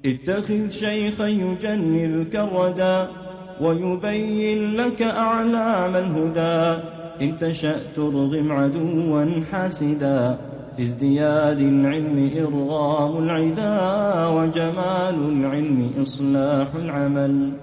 اتخذ شيخا يجنلك الردى ويبين لك أعلام الهدى إن تشأ ترغم عدوا حاسدا في ازدياد العلم إرغام العدا وجمال العلم إصلاح العمل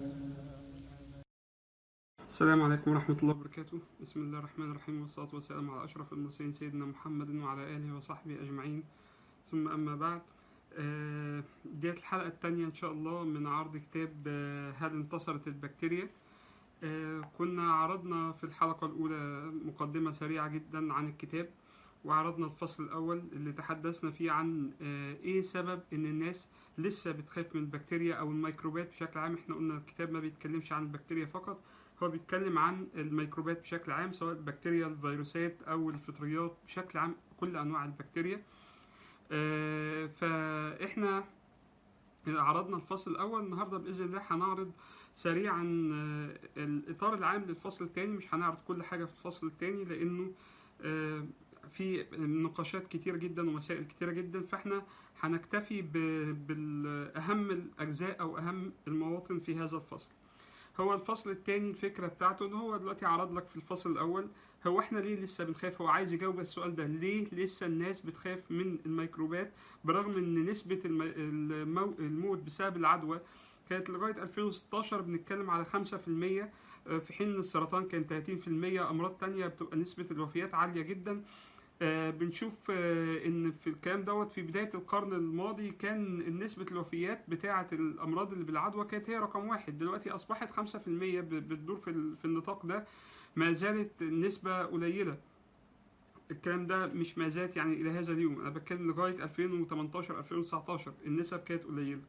السلام عليكم ورحمة الله وبركاته بسم الله الرحمن الرحيم والصلاة والسلام على أشرف المرسلين سيدنا محمد وعلى آله وصحبه أجمعين ثم أما بعد آه، ديت الحلقة التانية إن شاء الله من عرض كتاب آه، هل انتصرت البكتيريا آه، كنا عرضنا في الحلقة الأولى مقدمة سريعة جدا عن الكتاب وعرضنا الفصل الأول اللي تحدثنا فيه عن آه، إيه سبب إن الناس لسه بتخاف من البكتيريا أو الميكروبات بشكل عام إحنا قلنا الكتاب ما بيتكلمش عن البكتيريا فقط هو بيتكلم عن الميكروبات بشكل عام سواء البكتيريا الفيروسات أو الفطريات بشكل عام كل أنواع البكتيريا آه، فإحنا عرضنا الفصل الأول النهاردة بإذن الله هنعرض سريعا آه، الإطار العام للفصل الثاني مش هنعرض كل حاجة في الفصل الثاني لأنه آه، في نقاشات كتير جدا ومسائل كتيرة جدا فاحنا هنكتفي ب- بالأهم الأجزاء أو أهم المواطن في هذا الفصل هو الفصل الثاني الفكرة بتاعته ان هو دلوقتي عرض لك في الفصل الأول هو احنا ليه لسه بنخاف هو عايز يجاوب السؤال ده ليه لسه الناس بتخاف من الميكروبات برغم ان نسبة الم- المو... الموت بسبب العدوى كانت لغاية 2016 بنتكلم على 5% آه، في حين ان السرطان كان 30% امراض تانية بتبقى نسبة الوفيات عالية جدا آه، بنشوف آه، ان في الكلام دوت في بدايه القرن الماضي كان نسبه الوفيات بتاعه الامراض اللي بالعدوى كانت هي رقم واحد دلوقتي اصبحت 5% ب- بتدور في ال- في النطاق ده ما زالت النسبه قليله الكلام ده مش ما زالت يعني الى هذا اليوم انا بتكلم لغايه 2018 2019 النسب كانت قليله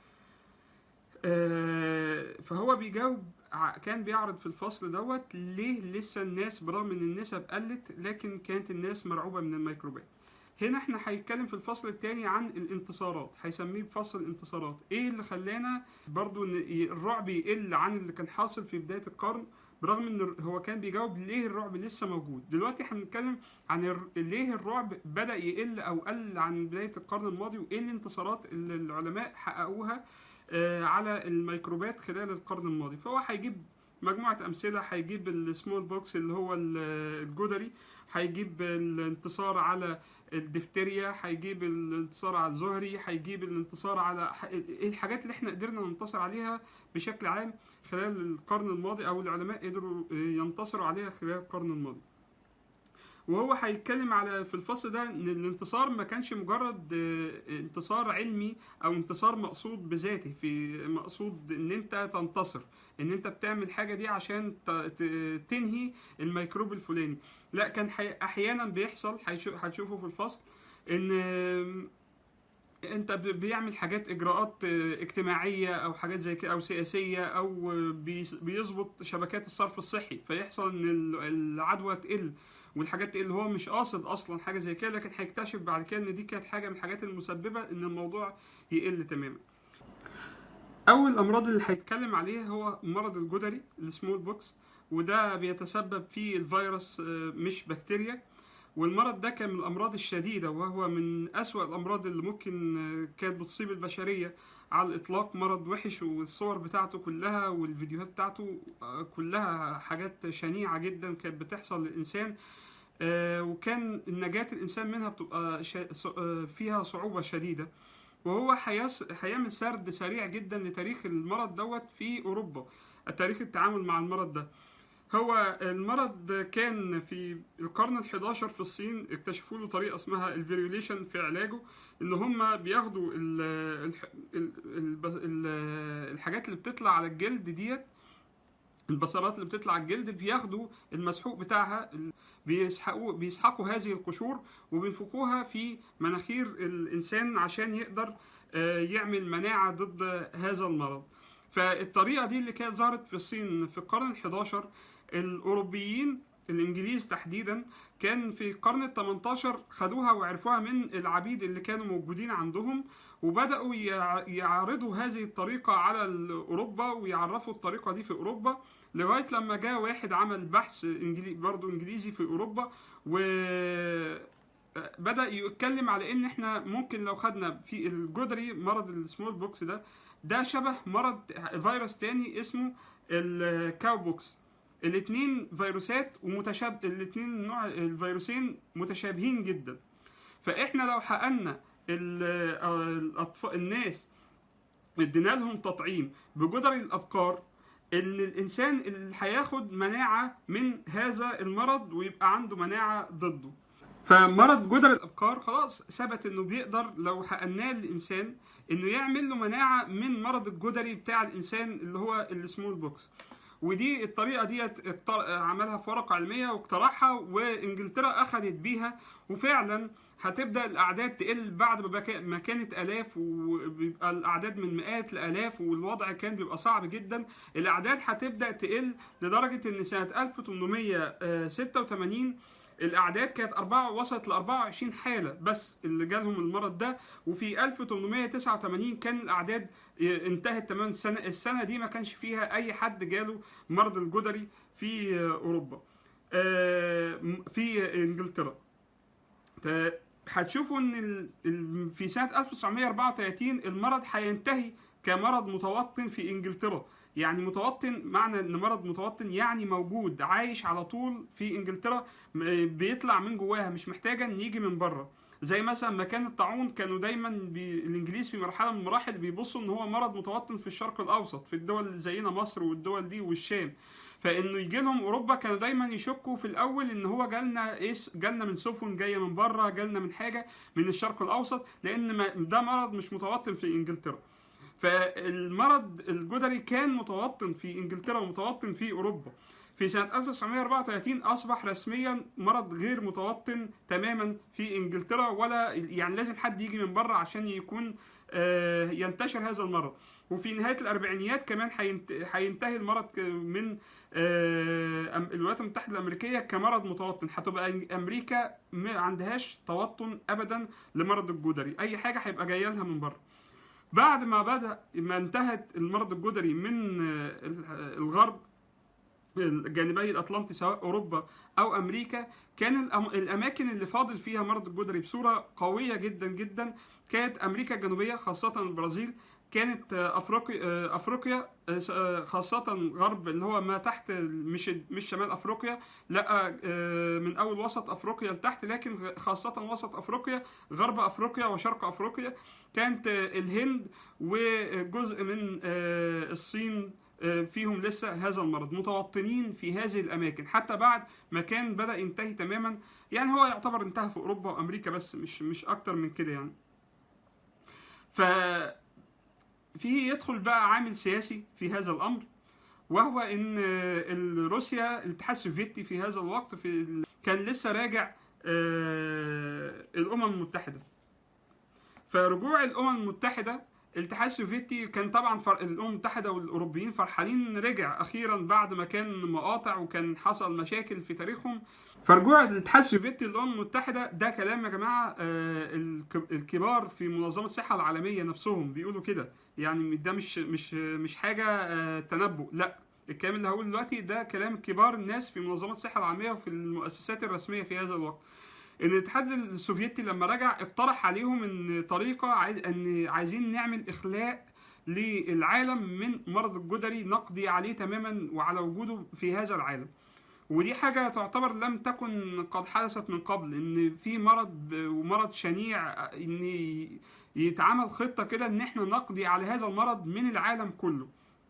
آه، فهو بيجاوب ع- كان بيعرض في الفصل دوت ليه لسه الناس برغم ان النسب قلت لكن كانت الناس مرعوبة من الميكروبات هنا احنا هيتكلم في الفصل الثاني عن الانتصارات هيسميه بفصل الانتصارات ايه اللي خلانا برضو ان ي- الرعب يقل عن اللي كان حاصل في بداية القرن برغم ان الر- هو كان بيجاوب ليه الرعب لسه موجود دلوقتي هنتكلم عن الر- ليه الرعب بدأ يقل او قل عن بداية القرن الماضي وايه الانتصارات اللي العلماء حققوها آه، على الميكروبات خلال القرن الماضي فهو هيجيب مجموعة أمثلة هيجيب السمول بوكس اللي هو ال- الجدري هيجيب الانتصار على الدفتيريا هيجيب الانتصار على الزهري هيجيب الانتصار على ح- ايه الحاجات اللي احنا قدرنا ننتصر عليها بشكل عام خلال القرن الماضي او العلماء قدروا آه، ينتصروا عليها خلال القرن الماضي وهو هيتكلم على في الفصل ده ان الانتصار ما كانش مجرد آه، انتصار علمي او انتصار مقصود بذاته في مقصود ان انت تنتصر ان انت بتعمل حاجه دي عشان ت- ت- تنهي الميكروب الفلاني لا كان حي- احيانا بيحصل هيشو- هتشوفه في الفصل ان آم، انت ب- بيعمل حاجات اجراءات آه، اجتماعيه او حاجات زي كده او سياسيه او آه، بيس- بيظبط شبكات الصرف الصحي فيحصل ان ال- العدوى تقل والحاجات دي اللي هو مش قاصد اصلا حاجه زي كده لكن هيكتشف بعد كده ان دي كانت حاجه من الحاجات المسببه ان الموضوع يقل تماما اول الامراض اللي هيتكلم عليها هو مرض الجدري السمول بوكس وده بيتسبب فيه الفيروس آه، مش بكتيريا والمرض ده كان من الامراض الشديده وهو من اسوأ الامراض اللي ممكن آه، كانت بتصيب البشريه على الاطلاق مرض وحش والصور بتاعته كلها والفيديوهات بتاعته آه، كلها حاجات شنيعه جدا كانت بتحصل للانسان آه، وكان النجاة الإنسان منها بتبقى شا- ص- آه، فيها صعوبة شديدة وهو هيص... هيعمل سرد سريع جدا لتاريخ المرض دوت في أوروبا تاريخ التعامل مع المرض ده هو المرض كان في القرن ال11 في الصين اكتشفوا له طريقه اسمها الفيريوليشن في علاجه ان هم بياخدوا ال ال ال ال ال الحاجات اللي بتطلع على الجلد ديت البصلات اللي بتطلع على الجلد بياخدوا المسحوق بتاعها ال- بيسحقوا بيسحقوا هذه القشور وبينفخوها في مناخير الانسان عشان يقدر آه، يعمل مناعه ضد هذا المرض فالطريقه دي اللي كانت ظهرت في الصين في القرن ال11 الاوروبيين الانجليز تحديدا كان في القرن ال 18 خدوها وعرفوها من العبيد اللي كانوا موجودين عندهم وبداوا يع- يعرضوا هذه الطريقه على ال- اوروبا ويعرفوا الطريقه دي في اوروبا لغايه لما جاء واحد عمل بحث انجليزي برضه انجليزي في اوروبا و بدا يتكلم على ان احنا ممكن لو خدنا في الجدري مرض السمول بوكس ده ده شبه مرض فيروس تاني اسمه الكاو بوكس الاثنين فيروسات ومتشابه الاثنين نوع الفيروسين متشابهين جدا فاحنا لو حققنا الاطفال الناس ادينا لهم تطعيم بجدر الابقار ان الانسان اللي هياخد مناعه من هذا المرض ويبقى عنده مناعه ضده فمرض جدر الابقار خلاص ثبت انه بيقدر لو حقناه للانسان انه يعمل له مناعه من مرض الجدري بتاع الانسان اللي هو السمول بوكس ودي الطريقه ديت عملها في ورقه علميه واقترحها وانجلترا اخذت بيها وفعلا هتبدا الاعداد تقل بعد ما كانت الاف وبيبقى الاعداد من مئات لالاف والوضع كان بيبقى صعب جدا الاعداد هتبدا تقل لدرجه ان سنه 1886 الاعداد كانت 4 وصلت ل 24 حاله بس اللي جالهم المرض ده وفي 1889 كان الاعداد انتهت تماما السنه السنه دي ما كانش فيها اي حد جاله مرض الجدري في اوروبا في انجلترا هتشوفوا ان في سنه 1934 المرض هينتهي كمرض متوطن في انجلترا يعني متوطن معنى ان مرض متوطن يعني موجود عايش على طول في انجلترا بيطلع من جواها مش محتاجه ان يجي من بره زي مثلا مكان الطاعون كانوا دايما بي... الانجليز في مرحله من المراحل بيبصوا ان هو مرض متوطن في الشرق الاوسط في الدول اللي زينا مصر والدول دي والشام فانه يجي لهم اوروبا كانوا دايما يشكوا في الاول ان هو جالنا ايه جالنا من سفن جايه من بره جالنا من حاجه من الشرق الاوسط لان ده مرض مش متوطن في انجلترا فالمرض الجدري كان متوطن في انجلترا ومتوطن في اوروبا في سنة 1934 أصبح رسميا مرض غير متوطن تماما في إنجلترا ولا يعني لازم حد يجي من بره عشان يكون ينتشر هذا المرض وفي نهاية الأربعينيات كمان هينتهي المرض من الولايات المتحدة الأمريكية كمرض متوطن هتبقى أمريكا ما عندهاش توطن أبدا لمرض الجدري أي حاجة هيبقى جاية لها من بره بعد ما بدا ما انتهت المرض الجدري من الغرب الجانبي الاطلنطي سواء اوروبا او امريكا كان الاماكن اللي فاضل فيها مرض الجدري بصوره قويه جدا جدا كانت امريكا الجنوبيه خاصه البرازيل كانت افريقيا افريقيا خاصه غرب اللي هو ما تحت مش مش شمال افريقيا لا من اول وسط افريقيا لتحت لكن خاصه وسط افريقيا غرب افريقيا وشرق افريقيا كانت الهند وجزء من الصين فيهم لسه هذا المرض متوطنين في هذه الاماكن حتى بعد ما كان بدا ينتهي تماما يعني هو يعتبر انتهى في اوروبا وامريكا بس مش مش اكتر من كده يعني ف في يدخل بقى عامل سياسي في هذا الامر وهو ان روسيا الاتحاد السوفيتي في هذا الوقت في كان لسه راجع الامم المتحده فرجوع الامم المتحده الاتحاد السوفيتي كان طبعا فر... الامم المتحده والاوروبيين فرحانين رجع اخيرا بعد ما كان مقاطع وكان حصل مشاكل في تاريخهم فرجوع الاتحاد السوفيتي للامم المتحده ده كلام يا جماعه آه الكبار في منظمه الصحه العالميه نفسهم بيقولوا كده يعني ده مش مش مش حاجه آه تنبؤ لا الكلام اللي هقوله دلوقتي ده كلام كبار الناس في منظمه الصحه العالميه وفي المؤسسات الرسميه في هذا الوقت ان الاتحاد السوفيتي لما رجع اقترح عليهم ان طريقه عايز ان عايزين نعمل اخلاء للعالم من مرض الجدري نقضي عليه تماما وعلى وجوده في هذا العالم ودي حاجه تعتبر لم تكن قد حدثت من قبل ان في مرض ومرض شنيع ان يتعمل خطه كده ان احنا نقضي على هذا المرض من العالم كله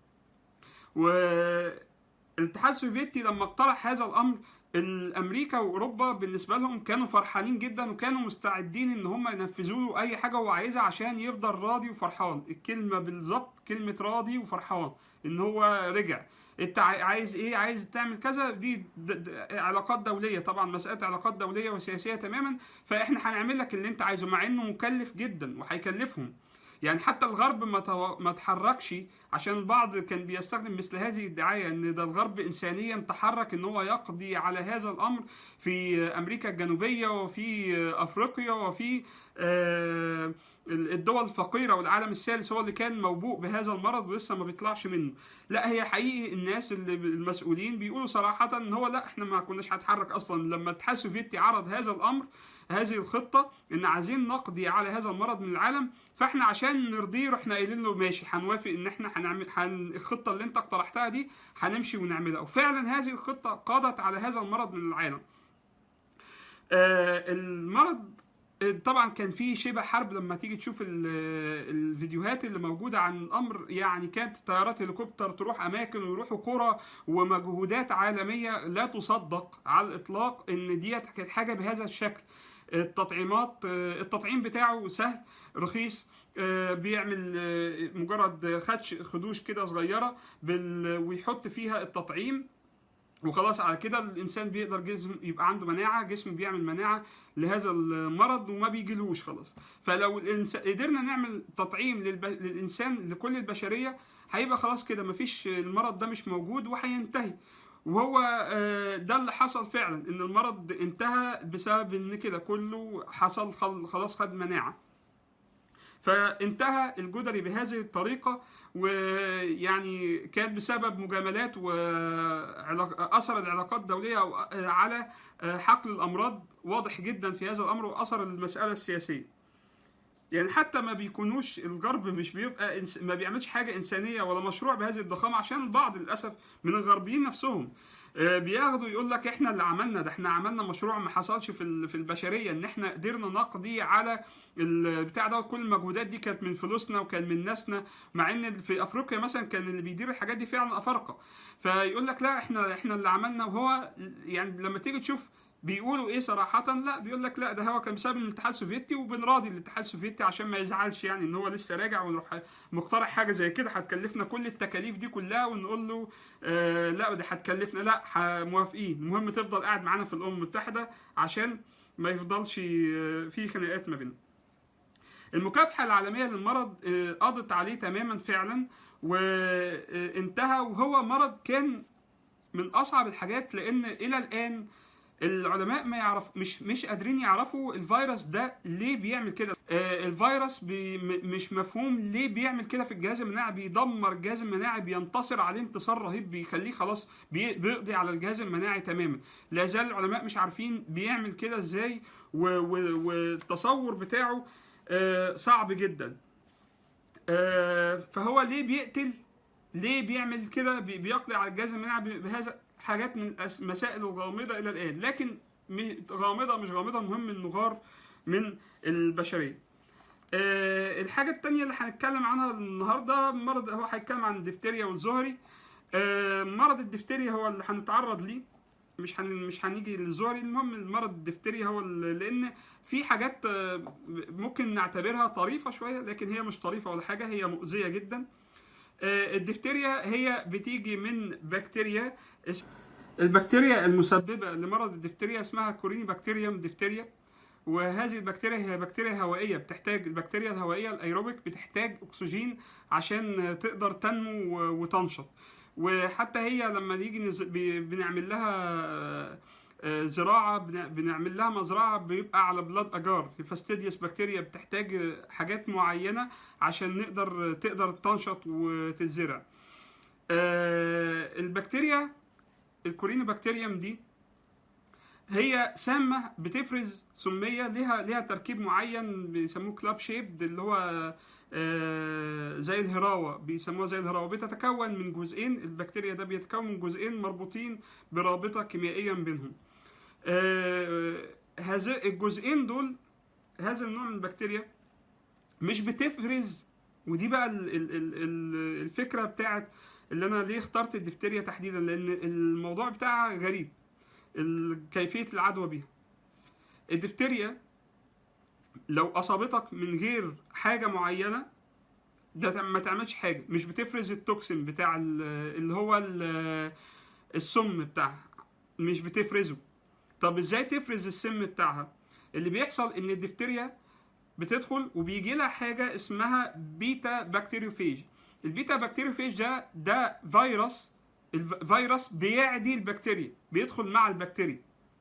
والاتحاد السوفيتي لما اقترح هذا الامر الامريكا واوروبا بالنسبه لهم كانوا فرحانين جدا وكانوا مستعدين ان هم ينفذوا له اي حاجه هو عايزها عشان يفضل راضي وفرحان الكلمه بالظبط كلمه راضي وفرحان ان هو رجع انت عايز ايه عايز تعمل كذا دي د د علاقات دوليه طبعا مساله علاقات دوليه وسياسيه تماما فاحنا هنعمل لك اللي انت عايزه مع انه مكلف جدا وهيكلفهم يعني حتى الغرب ما تو... ما تحركش عشان البعض كان بيستخدم مثل هذه الدعايه ان ده الغرب انسانيا تحرك ان هو يقضي على هذا الامر في امريكا الجنوبيه وفي افريقيا وفي آه الدول الفقيره والعالم الثالث هو اللي كان موبوء بهذا المرض ولسه ما بيطلعش منه لا هي حقيقي الناس اللي المسؤولين بيقولوا صراحه ان هو لا احنا ما كناش هنتحرك اصلا لما الاتحاد السوفيتي عرض هذا الامر هذه الخطه ان عايزين نقضي على هذا المرض من العالم فاحنا عشان نرضيه رحنا قايلين له ماشي هنوافق ان احنا هنعمل حن الخطه اللي انت اقترحتها دي هنمشي ونعملها وفعلا هذه الخطه قضت على هذا المرض من العالم آه المرض طبعا كان في شبه حرب لما تيجي تشوف ال- الفيديوهات اللي موجوده عن الامر يعني كانت طيارات هليكوبتر تروح اماكن ويروحوا قرى ومجهودات عالميه لا تصدق على الاطلاق ان ديت كانت حاجه بهذا الشكل التطعيمات التطعيم بتاعه سهل رخيص آه، بيعمل آه، مجرد خدش خدوش كده صغيره بال- ويحط فيها التطعيم وخلاص على كده الانسان بيقدر جسم يبقى عنده مناعه جسم بيعمل مناعه لهذا المرض وما بيجيلهوش خلاص فلو الإنس... قدرنا نعمل تطعيم للب... للانسان لكل البشريه هيبقى خلاص كده مفيش المرض ده مش موجود وهينتهي وهو آه، ده اللي حصل فعلا ان المرض انتهى بسبب ان كده كله حصل خل- خلاص خد مناعه فانتهى الجدري بهذه الطريقة ويعني كانت بسبب مجاملات وأثر العلاقات الدولية على حقل الأمراض واضح جدا في هذا الأمر وأثر المسألة السياسية يعني حتى ما بيكونوش الغرب مش بيبقى إنس... ما بيعملش حاجة إنسانية ولا مشروع بهذه الضخامة عشان البعض للأسف من الغربيين نفسهم آه، بياخدوا يقول لك احنا اللي عملنا ده احنا عملنا مشروع ما حصلش في ال- في البشريه ان احنا قدرنا نقضي على البتاع ده كل المجهودات دي كانت من فلوسنا وكان من ناسنا مع ان في افريقيا مثلا كان اللي بيدير الحاجات دي فعلا افارقه فيقول لك لا احنا احنا اللي عملنا وهو يعني لما تيجي تشوف بيقولوا ايه صراحة لا بيقول لك لا ده هو كان بسبب الاتحاد السوفيتي وبنراضي الاتحاد السوفيتي عشان ما يزعلش يعني ان هو لسه راجع ونروح مقترح حاجة زي كده هتكلفنا كل التكاليف دي كلها ونقول له آه لا ده هتكلفنا لا ح- موافقين المهم تفضل قاعد معانا في الامم المتحدة عشان ما يفضلش آه، في خناقات ما بيننا المكافحة العالمية للمرض آه، قضت عليه تماما فعلا وانتهى وهو مرض كان من اصعب الحاجات لان الى الان العلماء ما يعرف مش مش قادرين يعرفوا الفيروس ده ليه بيعمل كده آه الفيروس بي م- مش مفهوم ليه بيعمل كده في الجهاز المناعي بيدمر الجهاز المناعي بينتصر عليه انتصار رهيب بيخليه خلاص بي- بيقضي على الجهاز المناعي تماما لا زال العلماء مش عارفين بيعمل كده ازاي و- و- والتصور بتاعه آه صعب جدا آه فهو ليه بيقتل ليه بيعمل كده بي- بيقضي على الجهاز المناعي ب- بهذا حاجات من المسائل الغامضة إلى الآن لكن م- غامضة مش غامضة المهم إنه غار من البشرية آه الحاجة التانية اللي هنتكلم عنها النهاردة مرض هو هيتكلم عن الدفتيريا والزهري آه مرض الدفتيريا هو اللي هنتعرض ليه مش هن مش هنيجي للزهري المهم المرض الدفتيريا هو ال- لان في حاجات آه، ممكن نعتبرها طريفه شويه لكن هي مش طريفه ولا حاجه هي مؤذيه جدا آه، الدفتيريا هي بتيجي من بكتيريا اس- البكتيريا المسببة لمرض الدفتيريا اسمها كوريني بكتيريوم دفتيريا وهذه البكتيريا هي بكتيريا هوائية بتحتاج البكتيريا الهوائية الأيروبيك بتحتاج أكسجين عشان تقدر تنمو و- وتنشط وحتى هي لما نيجي نز- ب- بنعمل لها آه، آه، زراعة بن- بنعمل لها مزرعة بيبقى على بلاد أجار فاستيديوس بكتيريا بتحتاج آه، حاجات معينة عشان نقدر تقدر تنشط وتتزرع آه، البكتيريا الكوريني بكتيريوم دي هي سامة بتفرز سمية ليها ليها تركيب معين بيسموه كلاب شيب اللي هو آه، زي الهراوة بيسموها زي الهراوة بتتكون من جزئين البكتيريا ده بيتكون من جزئين مربوطين برابطة كيميائية بينهم آه، هذا الجزئين دول هذا النوع من البكتيريا مش بتفرز ودي بقى ال- ال- ال- ال- الفكره بتاعت اللي انا ليه اخترت الدفتيريا تحديدا لان الموضوع بتاعها غريب ال- كيفيه العدوى بيها الدفتيريا لو اصابتك من غير حاجه معينه ده تع- ما تعملش حاجه مش بتفرز التوكسين بتاع ال- اللي هو ال- السم بتاعها مش بتفرزه طب ازاي تفرز السم بتاعها اللي بيحصل ان الدفتيريا بتدخل وبيجي لها حاجه اسمها بيتا بكتيريوفيج البيتا بكتيريوفيج ده ده فيروس الفيروس بيعدي البكتيريا بيدخل مع البكتيريا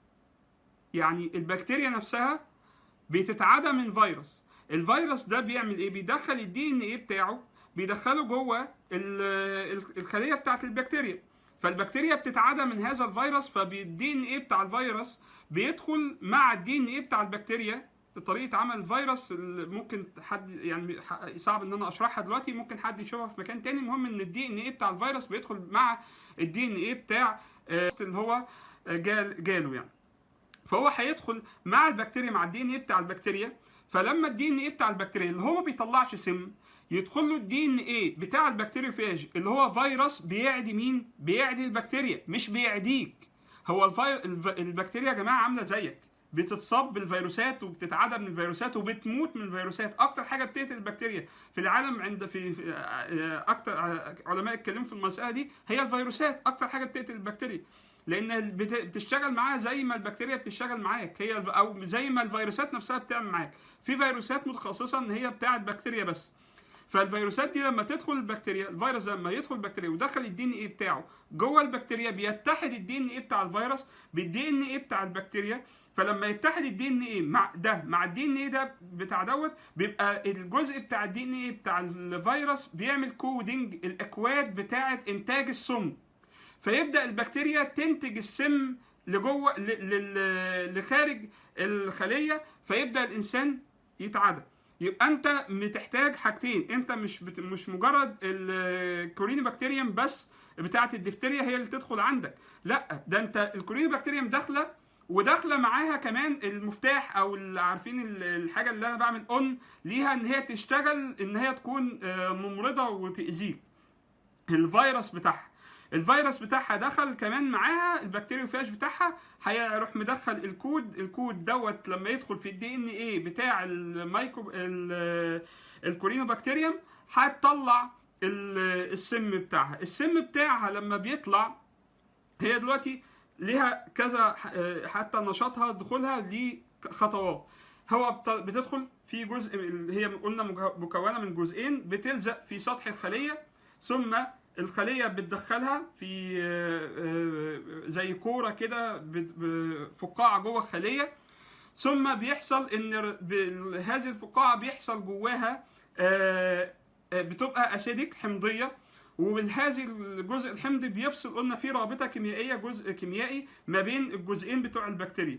يعني البكتيريا نفسها بتتعدى من فيروس الفيروس ده بيعمل ايه بيدخل الدي ان ايه بتاعه بيدخله جوه ال- ال- الخليه بتاعت البكتيريا فالبكتيريا بتتعدى من هذا الفيروس فالدي ان ايه بتاع الفيروس بيدخل مع الدي ان ايه بتاع البكتيريا طريقه عمل الفيروس اللي ممكن حد يعني ح- صعب ان انا اشرحها دلوقتي ممكن حد يشوفها في مكان تاني المهم ان الدي ان ايه بتاع الفيروس بيدخل مع الدي ان ايه بتاع آه، اللي هو آه، جال جاله يعني فهو هيدخل مع البكتيريا مع الدي ان ايه بتاع البكتيريا فلما الدي ان ايه بتاع البكتيريا اللي هو ما بيطلعش سم يدخل له الدي ان ايه بتاع البكتيريوفاج اللي هو فيروس بيعدي مين؟ بيعدي البكتيريا مش بيعديك هو الفير... الف... البكتيريا يا جماعه عامله زيك بتتصاب بالفيروسات وبتتعدى من الفيروسات وبتموت من الفيروسات اكتر حاجه بتقتل البكتيريا في العالم عند في, في آه، اكتر آه، علماء اتكلموا في المساله دي هي الفيروسات اكتر حاجه بتقتل البكتيريا لان بت- بتشتغل معاها زي ما البكتيريا بتشتغل معاك هي او زي ما الفيروسات نفسها بتعمل معاك في فيروسات متخصصه ان هي بتاعت بكتيريا بس فالفيروسات دي لما تدخل البكتيريا الفيروس ده لما يدخل البكتيريا ودخل الدي ان ايه بتاعه جوه البكتيريا بيتحد الدي ان ايه بتاع الفيروس بالدي ان ايه بتاع البكتيريا فلما يتحد الدي ان ايه مع ده مع الدي ان ايه ده بتاع دوت بيبقى الجزء بتاع الدي ان ايه بتاع الفيروس بيعمل كودنج الاكواد بتاعه انتاج السم فيبدا البكتيريا تنتج السم لجوه ل- لل- لخارج الخليه فيبدا الانسان يتعدى يبقى انت بتحتاج حاجتين انت مش بت... مش مجرد الكوريني بكتيريم بس بتاعه الدفتريا هي اللي تدخل عندك لا ده انت الكوريني بكتيريم داخله وداخله معاها كمان المفتاح او اللي عارفين ال- الحاجه اللي انا بعمل اون ليها ان هي تشتغل ان هي تكون آه، ممرضه وتاذيك الفيروس بتاعها الفيروس بتاعها دخل كمان معاها البكتيريوفاج بتاعها هيروح مدخل الكود الكود دوت لما يدخل في الدي ان ايه بتاع المايكرو ال- الكورينوبكتيريوم هتطلع ال- السم بتاعها السم بتاعها لما بيطلع هي دلوقتي ليها كذا آه، حتى نشاطها دخولها ليه خطوات هو بت- بتدخل في جزء اللي هي قلنا مج- مكونه من جزئين بتلزق في سطح الخليه ثم الخليه بتدخلها في آه، آه، زي كوره كده بت- ب- فقاعه جوه الخليه ثم بيحصل ان ر- ب- هذه الفقاعه بيحصل جواها آه، آه، بتبقى اسيدك حمضيه وبهذه الجزء الحمضي بيفصل قلنا في رابطه كيميائيه جزء كيميائي ما بين الجزئين بتوع البكتيريا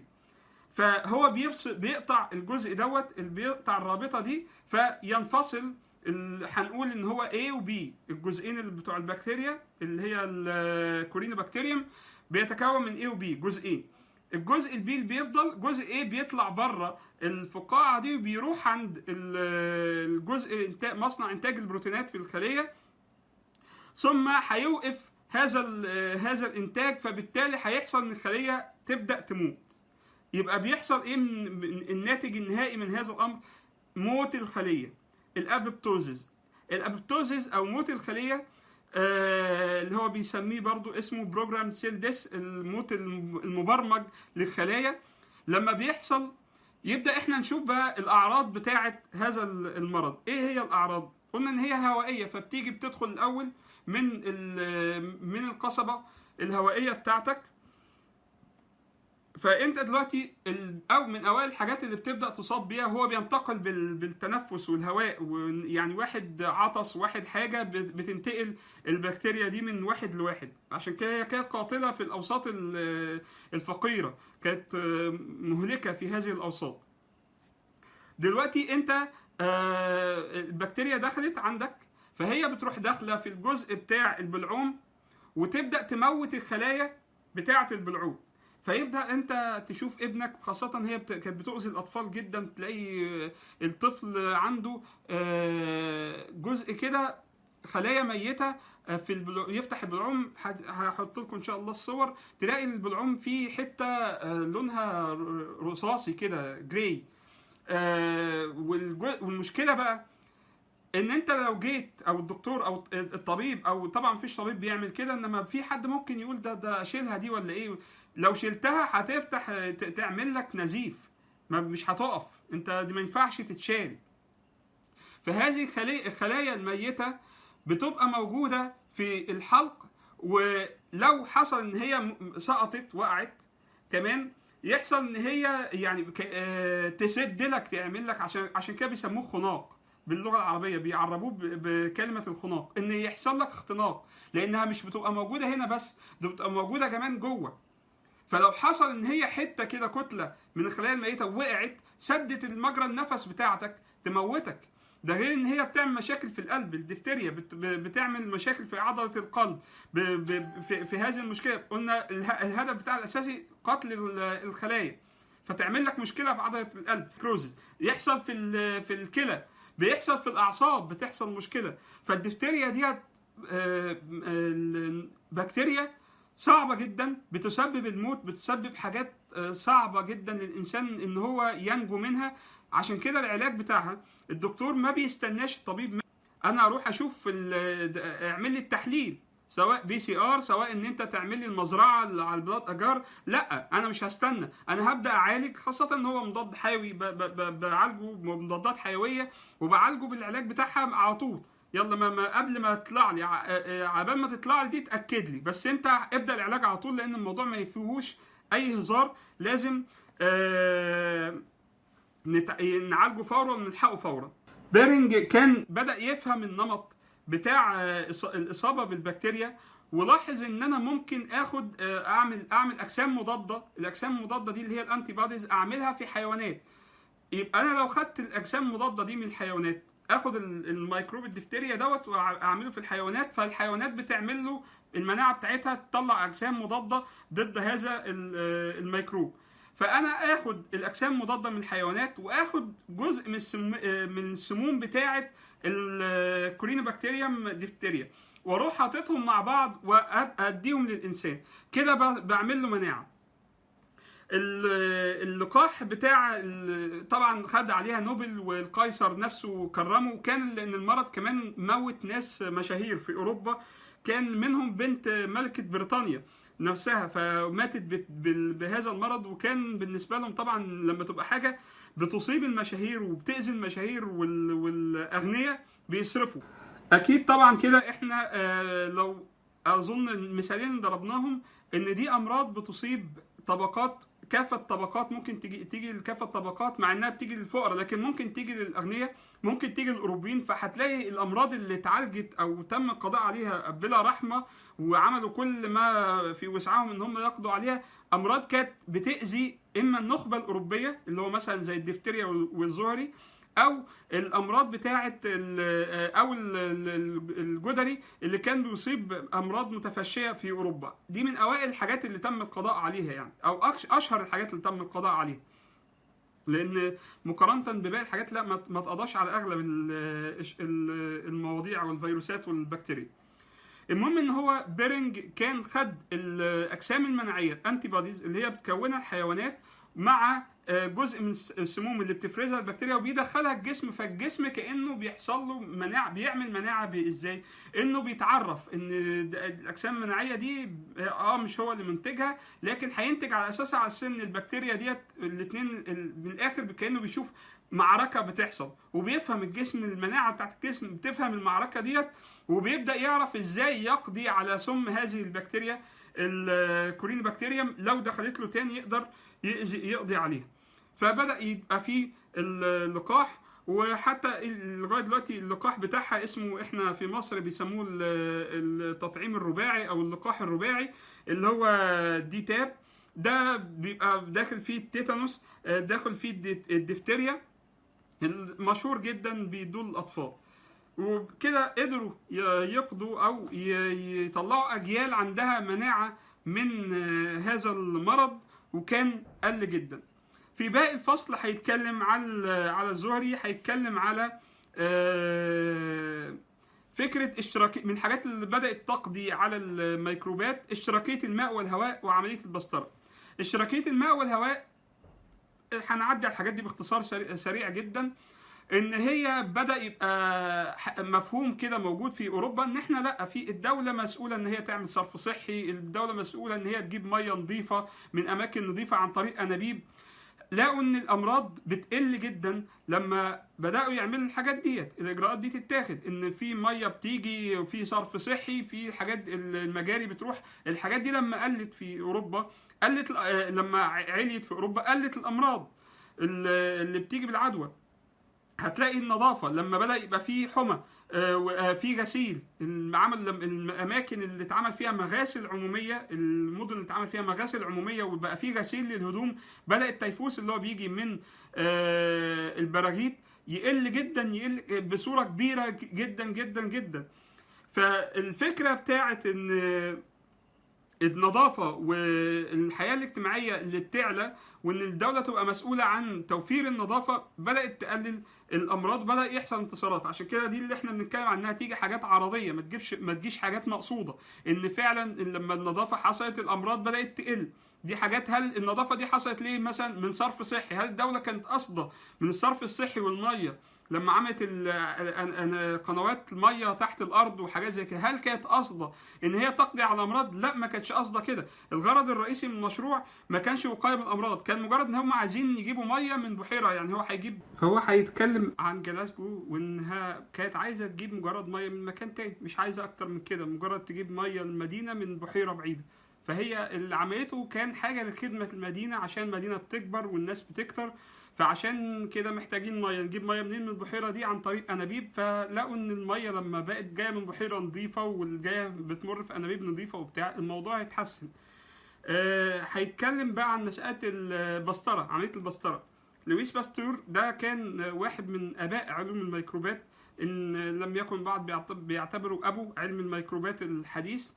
فهو بيفصل بيقطع الجزء دوت اللي بيقطع الرابطه دي فينفصل ال- هنقول ان هو A و B الجزئين اللي بتوع البكتيريا اللي هي الكورينوبكتيريوم بيتكون من A و B جزئين الجزء البي اللي بيفضل جزء A بيطلع بره الفقاعه دي وبيروح عند ال- الجزء إنتاج- مصنع انتاج البروتينات في الخليه ثم هيوقف هذا ال- هذا الانتاج فبالتالي هيحصل ان الخليه تبدا تموت يبقى بيحصل ايه من من الناتج النهائي من هذا الامر موت الخليه الابيبتوزيس الابيبتوزيس او موت الخليه آه اللي هو بيسميه برضو اسمه بروجرام سيل ديس الموت الم- المبرمج للخلايا لما بيحصل يبدا احنا نشوف بقى الاعراض بتاعه هذا ال- المرض ايه هي الاعراض قلنا ان هي هوائيه فبتيجي بتدخل الاول من ال- من القصبه الهوائيه بتاعتك فانت دلوقتي ال- او من اوائل الحاجات اللي بتبدا تصاب بيها هو بينتقل بال- بالتنفس والهواء يعني واحد عطس واحد حاجه بت- بتنتقل البكتيريا دي من واحد لواحد عشان كده هي كانت قاتله في الاوساط ال- الفقيره كانت آه، مهلكه في هذه الاوساط دلوقتي انت آه، البكتيريا دخلت عندك فهي بتروح داخله في الجزء بتاع البلعوم وتبدا تموت الخلايا بتاعه البلعوم فيبدا انت تشوف ابنك خاصه هي بت... كانت بتؤذي الاطفال جدا تلاقي آه، الطفل عنده آه، جزء كده خلايا ميته آه، في البلع... يفتح البلعوم ه- هحط لكم ان شاء الله الصور تلاقي البلعوم فيه حته آه، لونها ر- رصاصي كده جراي آه، والجو- والمشكله بقى ان انت لو جيت او الدكتور او الطبيب او طبعا مفيش طبيب بيعمل كده انما في حد ممكن يقول ده ده شيلها دي ولا ايه لو شلتها هتفتح ت- تعمل لك نزيف ما مش هتقف انت دي ما ينفعش تتشال فهذه الخلي- الخلايا الميته بتبقى موجوده في الحلق ولو حصل ان هي م- سقطت وقعت كمان يحصل ان هي يعني ك- آه، تسد لك تعمل لك عشان عشان كده بيسموه خناق باللغه العربيه بيعربوه ب- بكلمه الخناق ان يحصل لك اختناق لانها مش بتبقى موجوده هنا بس ده بتبقى موجوده كمان جوه فلو حصل ان هي حته كده كتله من الخلايا الميته وقعت سدت المجرى النفس بتاعتك تموتك ده غير ان هي بتعمل مشاكل في القلب الدفتيريا بت- ب- بتعمل مشاكل في عضله القلب ب- ب- في, في هذه المشكله قلنا اله- الهدف بتاع الاساسي قتل ال- الخلايا فتعمل لك مشكله في عضله القلب كروزز يحصل في ال- في الكلى بيحصل في الاعصاب بتحصل مشكله فالدفتيريا ديت آه، البكتيريا صعبه جدا بتسبب الموت بتسبب حاجات آه، صعبه جدا للانسان ان هو ينجو منها عشان كده العلاج بتاعها الدكتور ما بيستناش الطبيب انا اروح اشوف ال- د- اعمل لي التحليل سواء بي سي ار سواء ان انت تعمل لي المزرعه اللي على البلاد اجار لا انا مش هستنى انا هبدا اعالج خاصه ان هو مضاد حيوي ب- ب- ب- بعالجه بمضادات حيويه وبعالجه بالعلاج بتاعها على طول يلا ما, ما قبل ما تطلع لي ع- آه، عبال ما تطلع لي دي تاكد لي بس انت ابدا العلاج على طول لان الموضوع ما فيهوش اي هزار لازم آه نت- نعالجه فورا ونلحقه فورا بيرنج كان بدا يفهم النمط بتاع آه، إص- الاصابه بالبكتيريا ولاحظ ان انا ممكن اخد آه، اعمل اعمل اجسام مضاده الاجسام المضاده دي اللي هي الانتي بوديز اعملها في حيوانات يبقى انا لو خدت الاجسام المضاده دي من الحيوانات اخد ال- الميكروب الدفتيريا دوت واعمله في الحيوانات فالحيوانات بتعمل له المناعه بتاعتها تطلع اجسام مضاده ضد هذا ال- آه، الميكروب فانا اخد الاجسام المضاده من الحيوانات واخد جزء من السم... آه، من السموم بتاعه الكورينوبكتيريوم ديفتيريا واروح حاططهم مع بعض واديهم للانسان كده ب- بعمل له مناعه ال- اللقاح بتاع ال- طبعا خد عليها نوبل والقيصر نفسه كرمه وكان لان المرض كمان موت ناس مشاهير في اوروبا كان منهم بنت ملكه بريطانيا نفسها فماتت بت- بال- بهذا المرض وكان بالنسبه لهم طبعا لما تبقى حاجه بتصيب المشاهير وبتاذي المشاهير وال- والاغنياء بيصرفوا اكيد طبعا كده احنا آه، لو اظن المثالين اللي ضربناهم ان دي امراض بتصيب طبقات كافة طبقات ممكن تيجي تيجي لكافة طبقات مع انها بتيجي للفقراء لكن ممكن تيجي للاغنياء ممكن تيجي للاوروبيين فهتلاقي الامراض اللي اتعالجت او تم القضاء عليها بلا رحمه وعملوا كل ما في وسعهم ان هم يقضوا عليها امراض كانت بتاذي اما النخبه الاوروبيه اللي هو مثلا زي الدفتيريا والزهري او الامراض بتاعه ال- او ال- ال- الجدري اللي كان بيصيب امراض متفشيه في اوروبا دي من اوائل الحاجات اللي تم القضاء عليها يعني او أكش- اشهر الحاجات اللي تم القضاء عليها لان مقارنه بباقي الحاجات لا ما ما تقضاش على اغلب ال- ال- المواضيع والفيروسات والبكتيريا المهم ان هو بيرنج كان خد الاجسام المناعيه الانتي بوديز اللي هي بتكونها الحيوانات مع آه، جزء من الس- السموم اللي بتفرزها البكتيريا وبيدخلها الجسم فالجسم كانه بيحصل له مناعه بيعمل مناعه ب- ازاي؟ انه بيتعرف ان د- الاجسام المناعيه دي اه مش هو اللي منتجها لكن هينتج على اساسها على سن البكتيريا ديت الاثنين من الاخر كانه بيشوف معركه بتحصل وبيفهم الجسم المناعه بتاعت الجسم بتفهم المعركه ديت وبيبدا يعرف ازاي يقضي على سم هذه البكتيريا الكورين بكتيريوم لو دخلت له تاني يقدر يأذي يقضي عليها فبدا يبقى في اللقاح وحتى لغايه دلوقتي اللقاح بتاعها اسمه احنا في مصر بيسموه ال- التطعيم الرباعي او اللقاح الرباعي اللي هو دي تاب ده بيبقى داخل فيه التيتانوس آه، داخل فيه الدي- الدفتيريا المشهور جدا بيدوه الاطفال وكده قدروا ي- يقضوا او ي- يطلعوا اجيال عندها مناعه من آه، هذا المرض وكان قل جدا في باقي الفصل هيتكلم على على الزهري هيتكلم على آه، فكره اشتراك من الحاجات اللي بدات تقضي على الميكروبات اشتراكيه الماء والهواء وعمليه البسطره اشتراكيه الماء والهواء هنعدي على الحاجات دي باختصار سريع, سريع جدا ان هي بدا يبقى ح- مفهوم كده موجود في اوروبا ان احنا لا في الدوله مسؤوله ان هي تعمل صرف صحي الدوله مسؤوله ان هي تجيب ميه نظيفه من اماكن نظيفه عن طريق انابيب لقوا ان الامراض بتقل جدا لما بداوا يعملوا الحاجات ديت الاجراءات دي تتاخد ان في ميه بتيجي وفي صرف صحي في حاجات المجاري بتروح الحاجات دي لما قلت في اوروبا قلت آه، لما عليت في اوروبا قلت الامراض اللي اللي بتيجي بالعدوى هتلاقي النظافه لما بدا يبقى في حمى آه، و- آه، في غسيل العمل لم- الاماكن اللي اتعمل فيها مغاسل عموميه المدن اللي اتعمل فيها مغاسل عموميه وبقى في غسيل للهدوم بدا التيفوس اللي هو بيجي من آه، البراغيث يقل جدا يقل بصوره كبيره جدا جدا جدا فالفكره بتاعت ان النظافة والحياة الاجتماعية اللي بتعلى وإن الدولة تبقى مسؤولة عن توفير النظافة بدأت تقلل الأمراض بدأ يحصل انتصارات عشان كده دي اللي احنا بنتكلم عنها تيجي حاجات عرضية ما تجيبش ما تجيش حاجات مقصودة إن فعلا لما النظافة حصلت الأمراض بدأت تقل دي حاجات هل النظافة دي حصلت ليه مثلا من صرف صحي هل الدولة كانت قاصدة من الصرف الصحي والمية لما عملت ال- ال- ال- قنوات الميه تحت الارض وحاجات زي كده هل كانت قاصده ان هي تقضي على الامراض لا ما كانتش قاصده كده الغرض الرئيسي من المشروع ما كانش وقايه من الامراض كان مجرد ان هم عايزين يجيبوا ميه من بحيره يعني هو هيجيب هو هيتكلم عن جلاسكو وانها كانت عايزه تجيب مجرد ميه من مكان تاني مش عايزه اكتر من كده مجرد تجيب ميه المدينه من بحيره بعيده فهي اللي عملته كان حاجه لخدمه المدينه عشان المدينه بتكبر والناس بتكتر فعشان كده محتاجين ميه نجيب ميه منين من البحيره دي عن طريق انابيب فلقوا ان الميه لما بقت جايه من بحيره نظيفه والجايه بتمر في انابيب نظيفه وبتاع الموضوع هيتحسن آه، هيتكلم بقى عن مساله البسطره عمليه البسطره لويس باستور ده كان واحد من اباء علوم الميكروبات ان لم يكن بعض بيعت- بيعتبروا ابو علم الميكروبات الحديث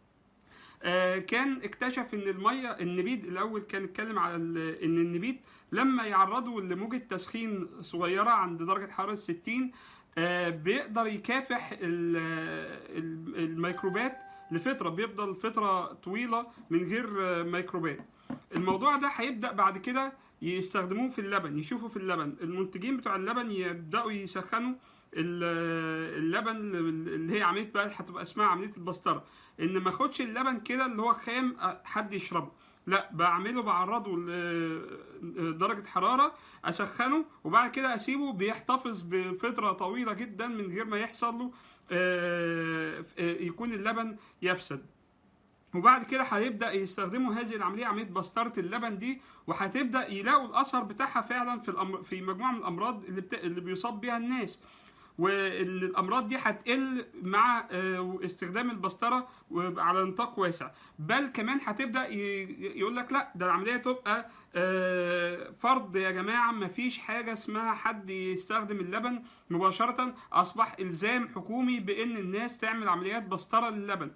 آه، كان اكتشف ان الميه النبيد الاول كان اتكلم على ال- ان النبيد لما يعرضوا لموجه تسخين صغيره عند درجه حراره 60 آه، بيقدر يكافح ال- ال- الميكروبات لفتره بيفضل فتره طويله من غير آه، ميكروبات الموضوع ده هيبدا بعد كده يستخدموه في اللبن يشوفوا في اللبن المنتجين بتوع اللبن يبداوا يسخنوا ال- اللبن اللي هي عمليه بقى هتبقى اسمها عمليه البسطره ان ما اخدش اللبن كده اللي هو خام أ- حد يشربه لا بعمله بعرضه لدرجة حرارة أسخنه وبعد كده أسيبه بيحتفظ بفترة طويلة جدا من غير ما يحصل له آه، آه، يكون اللبن يفسد وبعد كده هيبدا يستخدموا هذه العمليه عمليه بسطره اللبن دي وهتبدا يلاقوا الاثر بتاعها فعلا في الأمر في مجموعه من الامراض اللي بت... اللي بيصاب بيها الناس وان الامراض دي هتقل مع آه، استخدام البسطره على نطاق واسع بل كمان هتبدا يقول لك لا ده العمليه تبقى آه، فرض يا جماعه ما فيش حاجه اسمها حد يستخدم اللبن مباشره اصبح الزام حكومي بان الناس تعمل عمليات بسطره للبن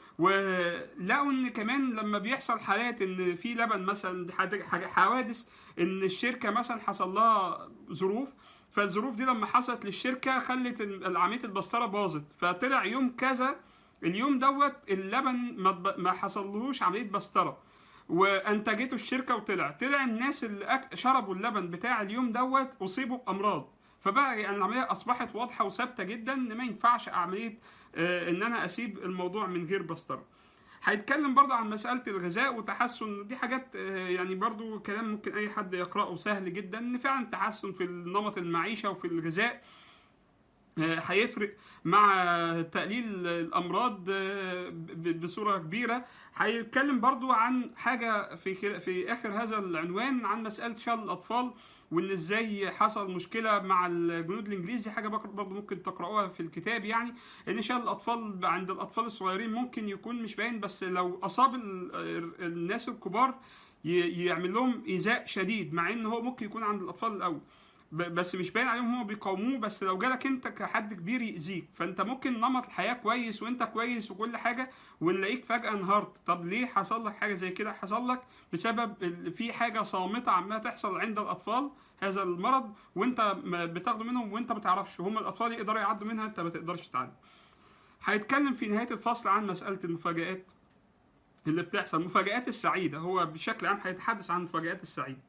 ولقوا ان كمان لما بيحصل حالات ان في لبن مثلا حاجة- حاجة- حوادث ان الشركه مثلا حصل لها ظروف فالظروف دي لما حصلت للشركه خلت ال- عمليه البسطره باظت فطلع يوم كذا اليوم دوت اللبن ما اتب- ما حصلهوش عمليه بسطره وانتجته الشركه وطلع طلع الناس اللي أك... شربوا اللبن بتاع اليوم دوت اصيبوا بامراض فبقى يعني العمليه اصبحت واضحه وثابته جدا ان ما ينفعش عمليه آه ان انا اسيب الموضوع من غير بسطره هيتكلم برضو عن مسألة الغذاء وتحسن دي حاجات آه، يعني برضو كلام ممكن أي حد يقرأه سهل جدا إن فعلا تحسن في نمط المعيشة وفي الغذاء آه، هيفرق مع تقليل الامراض آه، ب- بصوره كبيره هيتكلم برضو عن حاجه في خل- في اخر هذا العنوان عن مساله شلل الاطفال وان ازاي حصل مشكله مع الجنود الانجليز دي حاجه بك- برضو ممكن تقراوها في الكتاب يعني ان شلل الاطفال عند الاطفال الصغيرين ممكن يكون مش باين بس لو اصاب ال- الناس الكبار ي- يعمل لهم ايذاء شديد مع ان هو ممكن يكون عند الاطفال الاول ب- بس مش باين عليهم هم بيقاوموه بس لو جالك انت كحد كبير يأذيك فانت ممكن نمط الحياه كويس وانت كويس وكل حاجه ونلاقيك فجاه انهارت طب ليه حصل لك حاجه زي كده حصل لك بسبب ال- في حاجه صامته عماله تحصل عند الاطفال هذا المرض وانت م- بتاخده منهم وانت ما تعرفش هم الاطفال يقدروا يعدوا منها انت ما تقدرش تعدي هيتكلم في نهايه الفصل عن مساله المفاجآت اللي بتحصل المفاجآت السعيده هو بشكل عام هيتحدث عن المفاجآت السعيده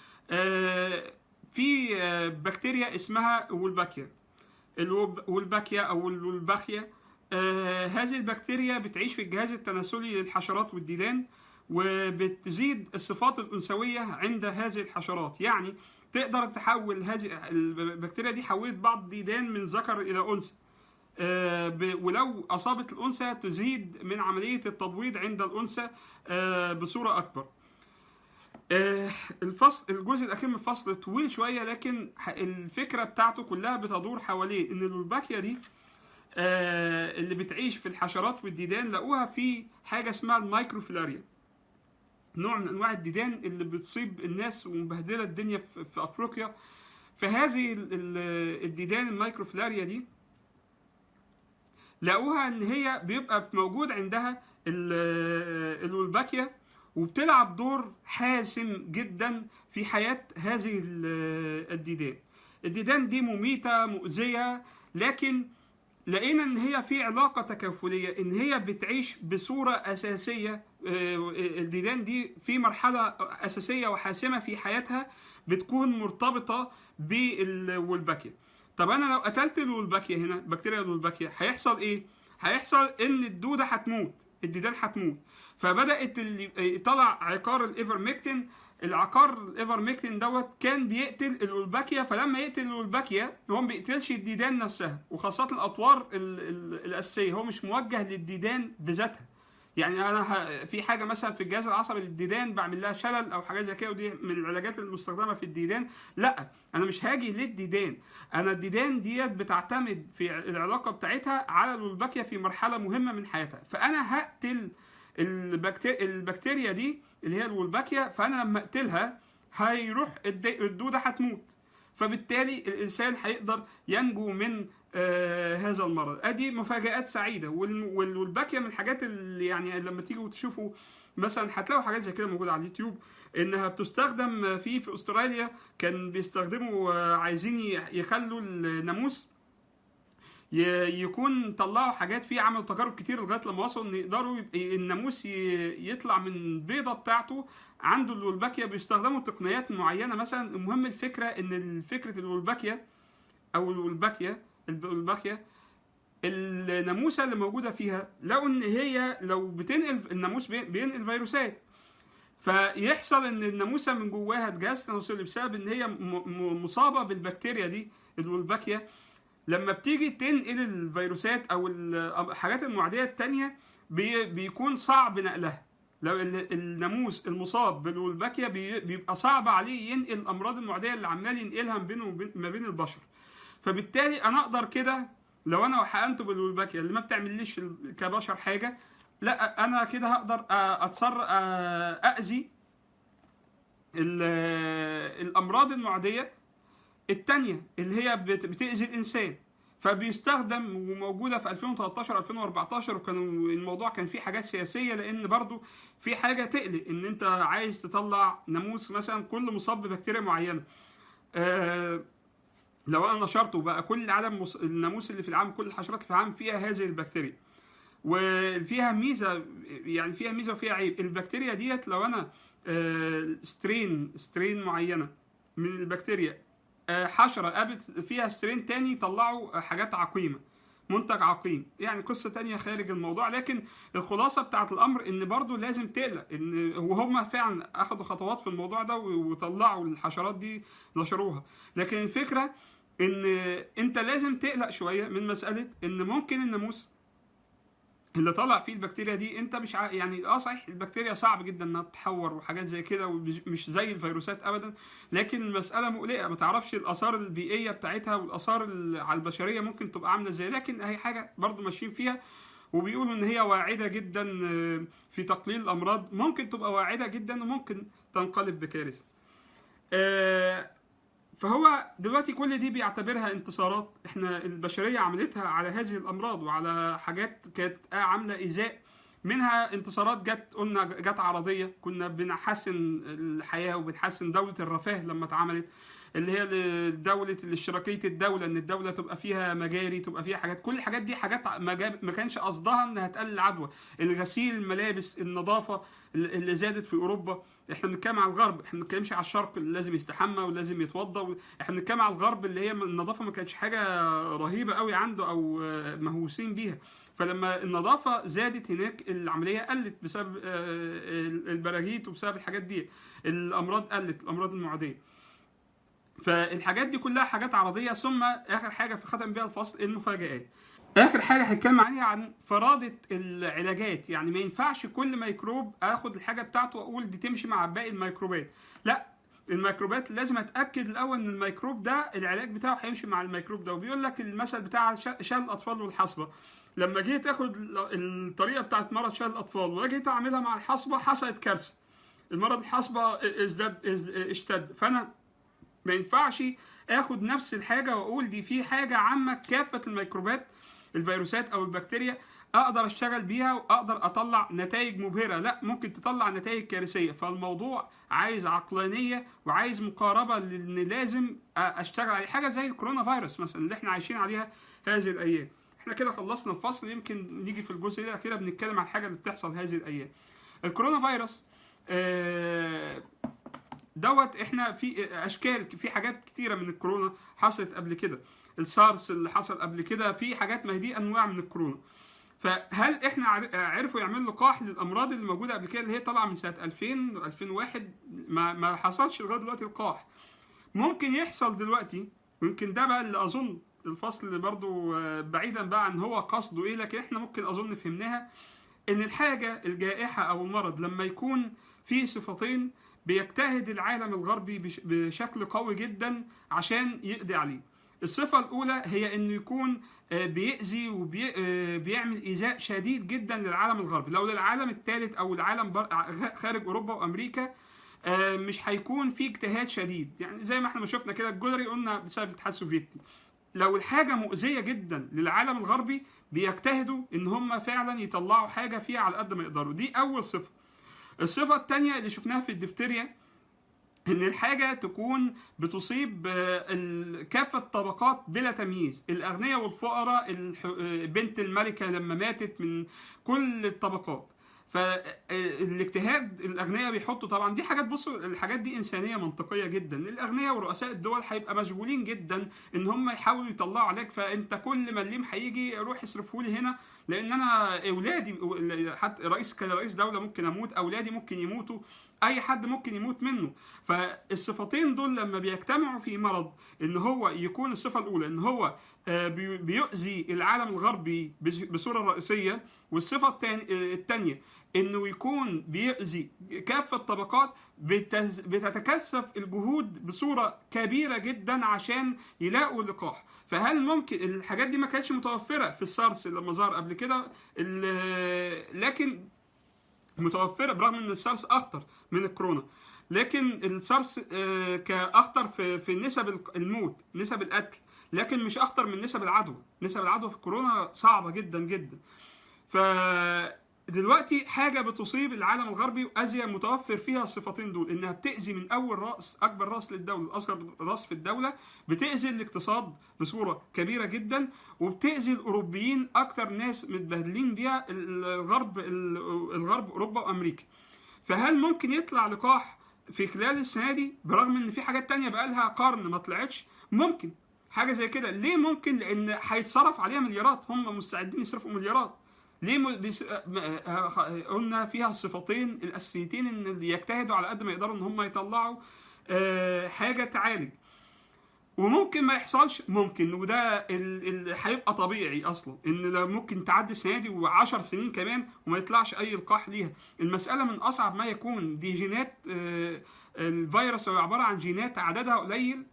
آه، في آه، بكتيريا اسمها وولباكيا الوب- وولباكيا او الولباخيا آه، هذه البكتيريا بتعيش في الجهاز التناسلي للحشرات والديدان وبتزيد الصفات الأنثوية عند هذه الحشرات يعني تقدر تحول هذه البكتيريا دي حولت بعض الديدان من ذكر إلى أنثى آه، ب- ولو أصابت الأنثى تزيد من عملية التبويض عند الأنثى آه، بصورة أكبر آه، الفصل الجزء الاخير من الفصل طويل شويه لكن ح- الفكره بتاعته كلها بتدور حوالين ان الولباكيا دي آه، اللي بتعيش في الحشرات والديدان لقوها في حاجه اسمها المايكروفلاريا نوع من انواع الديدان اللي بتصيب الناس ومبهدله الدنيا في, في افريقيا فهذه ال- ال- الديدان المايكروفلاريا دي لقوها ان هي بيبقى موجود عندها ال- الولباكيا وبتلعب دور حاسم جدا في حياة هذه ال- الديدان الديدان دي مميتة مؤذية لكن لقينا ان هي في علاقة تكافلية ان هي بتعيش بصورة اساسية آه، الديدان دي في مرحلة اساسية وحاسمة في حياتها بتكون مرتبطة بالولباكيا طب انا لو قتلت الولباكيا هنا بكتيريا الولباكيا هيحصل ايه هيحصل ان الدودة هتموت الديدان هتموت فبدات اللي طلع عقار الايفرميكتين العقار الايفرميكتين دوت كان بيقتل الولباكيا فلما يقتل الولباكيا هو ما بيقتلش الديدان نفسها وخاصه الاطوار ال- ال- الاساسيه هو مش موجه للديدان بذاتها يعني انا ه- في حاجه مثلا في الجهاز العصبي للديدان بعمل لها شلل او حاجات زي كده ودي من العلاجات المستخدمه في الديدان لا انا مش هاجي للديدان انا الديدان ديت بتعتمد في العلاقه بتاعتها على الولباكيا في مرحله مهمه من حياتها فانا هقتل البكتيريا, البكتيريا دي اللي هي الولباكيا فانا لما اقتلها هيروح الد- الدوده هتموت فبالتالي الانسان هيقدر ينجو من آه هذا المرض ادي مفاجات سعيده وال- وال- والباكيه من الحاجات اللي يعني لما تيجوا تشوفوا مثلا هتلاقوا حاجات زي كده موجوده على اليوتيوب انها بتستخدم في في استراليا كان بيستخدموا آه، عايزين ي- يخلوا الناموس ي- يكون طلعوا حاجات فيه عملوا تجارب كتير لغايه لما وصلوا ان يقدروا يب- الناموس ي- يطلع من البيضه بتاعته عنده الولباكيا بيستخدموا تقنيات معينه مثلا المهم الفكره ان فكره الولباكيا او الولباكيا الولباكيا الناموسه اللي موجوده فيها لقوا ان هي لو بتنقل الناموس بي- بينقل فيروسات فيحصل ان الناموسه من جواها جهاز تناسلي بسبب ان هي م- م- مصابه بالبكتيريا دي الولباكيا لما بتيجي تنقل الفيروسات او الحاجات المعديه التانية بي بيكون صعب نقلها لو ال- الناموس المصاب بالولباكيا بي- بيبقى صعب عليه ينقل الامراض المعديه اللي عمال ينقلها ما بينه وبين ما بين البشر فبالتالي انا اقدر كده لو انا حقنته بالولباكيا اللي ما بتعمليش ال- كبشر حاجه لا انا كده هقدر آه، اتصر آه، اذي ال- الامراض المعديه التانية اللي هي بت- بتأذي الإنسان فبيستخدم وموجودة في 2013 2014 وكان الموضوع كان فيه حاجات سياسية لأن برضو في حاجة تقلق إن أنت عايز تطلع ناموس مثلا كل مصاب ببكتيريا معينة آه لو أنا نشرته بقى كل العالم مص... الناموس اللي في العالم كل الحشرات اللي في العالم فيها هذه البكتيريا وفيها ميزه يعني فيها ميزه وفيها عيب البكتيريا ديت لو انا آه، سترين سترين معينه من البكتيريا آه، حشره قابلت فيها سترين تاني يطلعوا حاجات عقيمه منتج عقيم يعني قصه تانية خارج الموضوع لكن الخلاصه بتاعت الامر ان برضو لازم تقلق ان وهم فعلا اخذوا خطوات في الموضوع ده وطلعوا الحشرات دي نشروها لكن الفكره ان انت لازم تقلق شويه من مساله ان ممكن الناموس اللي طلع فيه البكتيريا دي انت مش ع... يعني اه صحيح البكتيريا صعب جدا انها تتحور وحاجات زي كده ومش زي الفيروسات ابدا لكن المساله مقلقه ما تعرفش الاثار البيئيه بتاعتها والاثار ال- على البشريه ممكن تبقى عامله ازاي لكن هي حاجه برضو ماشيين فيها وبيقولوا ان هي واعده جدا آه، في تقليل الامراض ممكن تبقى واعده جدا وممكن تنقلب بكارثه آه، فهو دلوقتي كل دي بيعتبرها انتصارات احنا البشريه عملتها على هذه الامراض وعلى حاجات كانت عامله ايذاء منها انتصارات جت قلنا جت عرضيه كنا بنحسن الحياه وبنحسن دوله الرفاه لما اتعملت اللي هي دولة الاشتراكية الدولة ان الدولة تبقى فيها مجاري تبقى فيها حاجات كل الحاجات دي حاجات ما, جاب ما كانش قصدها انها تقلل العدوى الغسيل الملابس النظافة اللي زادت في اوروبا احنا بنتكلم على الغرب احنا ما بنتكلمش على الشرق اللي لازم يستحمى ولازم يتوضا احنا بنتكلم على الغرب اللي هي النظافه ما كانتش حاجه رهيبه قوي عنده او آه، مهووسين بيها فلما النظافه زادت هناك العمليه قلت بسبب آه، البراغيث وبسبب الحاجات دي الامراض قلت الامراض المعديه فالحاجات دي كلها حاجات عرضيه ثم اخر حاجه في ختم بيها الفصل المفاجات اخر حاجه هتكلم عليها عن فرادة العلاجات يعني ما ينفعش كل ميكروب اخد الحاجه بتاعته واقول دي تمشي مع باقي الميكروبات لا الميكروبات لازم اتاكد الاول ان الميكروب ده العلاج بتاعه هيمشي مع الميكروب ده وبيقول لك المثل بتاع ش- شلل الاطفال والحصبه لما جيت اخد ال- الطريقه بتاعت مرض شلل الاطفال وجيت اعملها مع الحصبه حصلت كارثه المرض الحصبه ازداد از- اشتد فانا ما ينفعش اخد نفس الحاجه واقول دي في حاجه عامه كافه الميكروبات الفيروسات او البكتيريا اقدر اشتغل بيها واقدر اطلع نتائج مبهره لا ممكن تطلع نتائج كارثيه فالموضوع عايز عقلانيه وعايز مقاربه لان لازم أ- اشتغل عليه حاجه زي الكورونا فيروس مثلا اللي احنا عايشين عليها هذه الايام احنا كده خلصنا الفصل يمكن نيجي في الجزء الاخير بنتكلم عن الحاجه اللي بتحصل هذه الايام الكورونا فيروس آه دوت احنا في اشكال في حاجات كتيره من الكورونا حصلت قبل كده السارس اللي حصل قبل كده في حاجات ما هي دي انواع من الكورونا فهل احنا عر- عرفوا يعملوا لقاح للامراض اللي موجوده قبل كده اللي هي طالعه من سنه 2000 و 2001 ما ما حصلش لغايه دلوقتي لقاح ممكن يحصل دلوقتي ويمكن ده بقى اللي اظن الفصل اللي برضو آه، بعيدا بقى عن هو قصده ايه لكن احنا ممكن اظن فهمناها ان الحاجه الجائحه او المرض لما يكون في صفتين بيجتهد العالم الغربي بش- بشكل قوي جدا عشان يقضي عليه الصفة الأولى هي إنه يكون آه، بيأذي وبيعمل إيذاء شديد جدا للعالم الغربي، لو للعالم الثالث أو العالم بر- ع- خارج أوروبا وأمريكا آه، مش هيكون في اجتهاد شديد، يعني زي ما احنا ما شفنا كده الجدري قلنا بسبب الاتحاد السوفيتي. لو الحاجة مؤذية جدا للعالم الغربي بيجتهدوا إن هم فعلا يطلعوا حاجة فيها على قد ما يقدروا، دي أول صفة. الصفة الثانية اللي شفناها في الدفتيريا ان الحاجه تكون بتصيب آه، ال- كافه الطبقات بلا تمييز الاغنياء والفقراء الح- آه، بنت الملكه لما ماتت من كل الطبقات فالاجتهاد الاغنياء بيحطوا طبعا دي حاجات بصوا الحاجات دي انسانيه منطقيه جدا الاغنياء ورؤساء الدول هيبقى مشغولين جدا ان هم يحاولوا يطلعوا عليك فانت كل مليم هيجي روح اصرفه لي هنا لان انا اولادي حتى رئيس كرئيس دوله ممكن اموت اولادي ممكن يموتوا اي حد ممكن يموت منه فالصفتين دول لما بيجتمعوا في مرض ان هو يكون الصفه الاولى ان هو آه، بي- بيؤذي العالم الغربي بس- بصوره رئيسيه والصفه التاني- آه، الثانيه انه يكون بيؤذي كافه الطبقات بتز- بتتكثف الجهود بصوره كبيره جدا عشان يلاقوا لقاح فهل ممكن الحاجات دي ما كانتش متوفره في السارس لما ظهر قبل كده ال- لكن متوفره برغم ان السارس اخطر من الكورونا لكن السارس آه، كاخطر في في نسب الق- الموت نسب القتل لكن مش اخطر من نسب العدوى نسب العدوى في الكورونا صعبه جدا جدا ف دلوقتي حاجه بتصيب العالم الغربي وازيا متوفر فيها الصفتين دول انها بتاذي من اول راس اكبر راس للدوله الاصغر راس في الدوله بتاذي الاقتصاد بصوره كبيره جدا وبتاذي الاوروبيين اكتر ناس متبهدلين بيها الغرب الغرب اوروبا وامريكا فهل ممكن يطلع لقاح في خلال السنه دي برغم ان في حاجات تانية بقالها قرن ما طلعتش ممكن حاجه زي كده ليه ممكن لان هيتصرف عليها مليارات هم مستعدين يصرفوا مليارات ليه م... بيس... م- آه، قلنا فيها الصفتين الاساسيتين ان اللي يجتهدوا على قد ما يقدروا ان هم يطلعوا آه، حاجه تعالج وممكن ما يحصلش ممكن وده اللي هيبقى طبيعي اصلا ان لو ممكن تعدي السنه دي و10 سنين كمان وما يطلعش اي لقاح ليها المساله من اصعب ما يكون دي جينات آه، الفيروس هو عباره عن جينات عددها قليل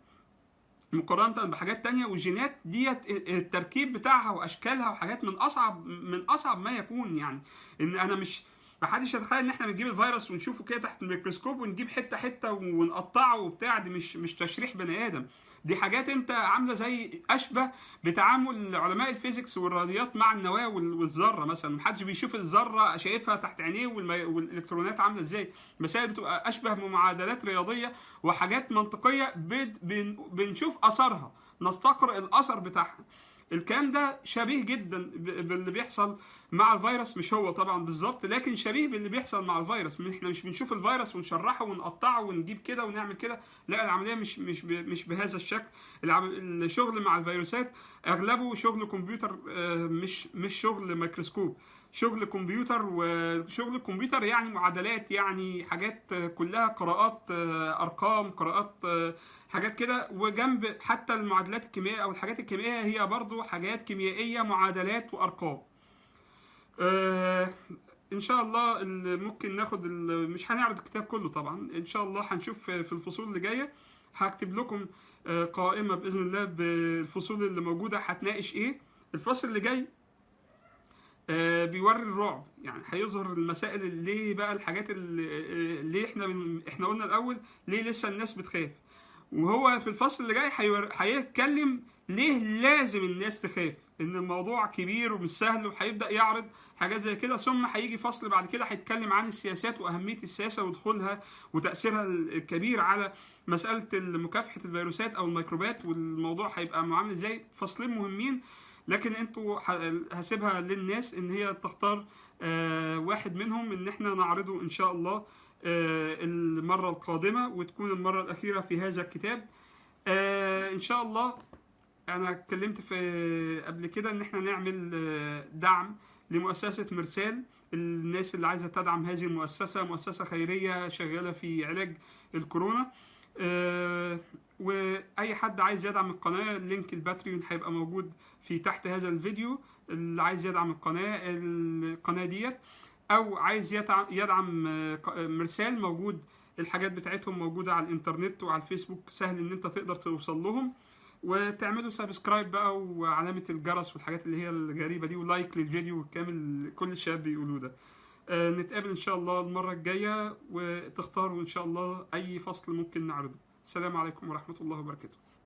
مقارنة بحاجات تانية والجينات ديت التركيب بتاعها واشكالها وحاجات من اصعب من اصعب ما يكون يعني ان انا مش محدش يتخيل ان احنا بنجيب الفيروس ونشوفه كده تحت الميكروسكوب ونجيب حته حته ونقطعه وبتاع دي مش مش تشريح بني ادم دي حاجات انت عامله زي اشبه بتعامل علماء الفيزيكس والرياضيات مع النواه وال- والذره مثلا محدش بيشوف الذره شايفها تحت عينيه والمي- والالكترونات عامله ازاي المسائل بتبقى اشبه بمعادلات رياضيه وحاجات منطقيه بد- بن- بنشوف اثرها نستقرأ الاثر بتاعها الكلام ده شبيه جدا ب- باللي بيحصل مع الفيروس مش هو طبعا بالظبط لكن شبيه باللي بيحصل مع الفيروس احنا مش بنشوف الفيروس ونشرحه ونقطعه ونجيب كده ونعمل كده لا العمليه مش مش ب- مش بهذا الشكل العم- الشغل مع الفيروسات اغلبه شغل كمبيوتر آه، مش مش شغل ميكروسكوب شغل كمبيوتر وشغل الكمبيوتر يعني معادلات يعني حاجات كلها قراءات آه، ارقام قراءات آه، حاجات كده وجنب حتى المعادلات الكيميائيه او الحاجات الكيميائيه هي برضو حاجات كيميائيه معادلات وارقام آه، ان شاء الله ال- ممكن ناخد ال- مش هنعرض الكتاب كله طبعا ان شاء الله هنشوف في في الفصول اللي جايه هكتب لكم آه، قائمه باذن الله بالفصول اللي موجوده هتناقش ايه الفصل اللي جاي آه، بيوري الرعب يعني هيظهر المسائل اللي ليه بقى الحاجات اللي آه، ليه احنا بن... احنا قلنا الاول ليه لسه الناس بتخاف وهو في الفصل اللي جاي هيور... هيتكلم ليه لازم الناس تخاف ان الموضوع كبير ومش سهل وهيبدا يعرض حاجات زي كده ثم هيجي فصل بعد كده هيتكلم عن السياسات واهميه السياسه ودخولها وتاثيرها الكبير على مساله مكافحه الفيروسات او الميكروبات والموضوع هيبقى عامل ازاي فصلين مهمين لكن انتوا ح- هسيبها للناس ان هي تختار آه، واحد منهم ان احنا نعرضه ان شاء الله آه، المره القادمه وتكون المره الاخيره في هذا الكتاب آه، ان شاء الله انا اتكلمت في قبل كده ان احنا نعمل آه، دعم لمؤسسه مرسال الناس اللي عايزه تدعم هذه المؤسسه مؤسسه خيريه شغاله في علاج الكورونا آه، واي حد عايز يدعم القناه لينك الباتريون هيبقى موجود في تحت هذا الفيديو اللي عايز يدعم القناه القناه ديت او عايز يدعم, يدعم آه، ق- آه، مرسال موجود الحاجات بتاعتهم موجوده على الانترنت وعلى الفيسبوك سهل ان انت تقدر توصل لهم وتعملوا سبسكرايب بقى وعلامه الجرس والحاجات اللي هي الغريبه دي ولايك للفيديو والكامل كل الشباب بيقولوه ده آه، نتقابل ان شاء الله المره الجايه وتختاروا ان شاء الله اي فصل ممكن نعرضه السلام عليكم ورحمه الله وبركاته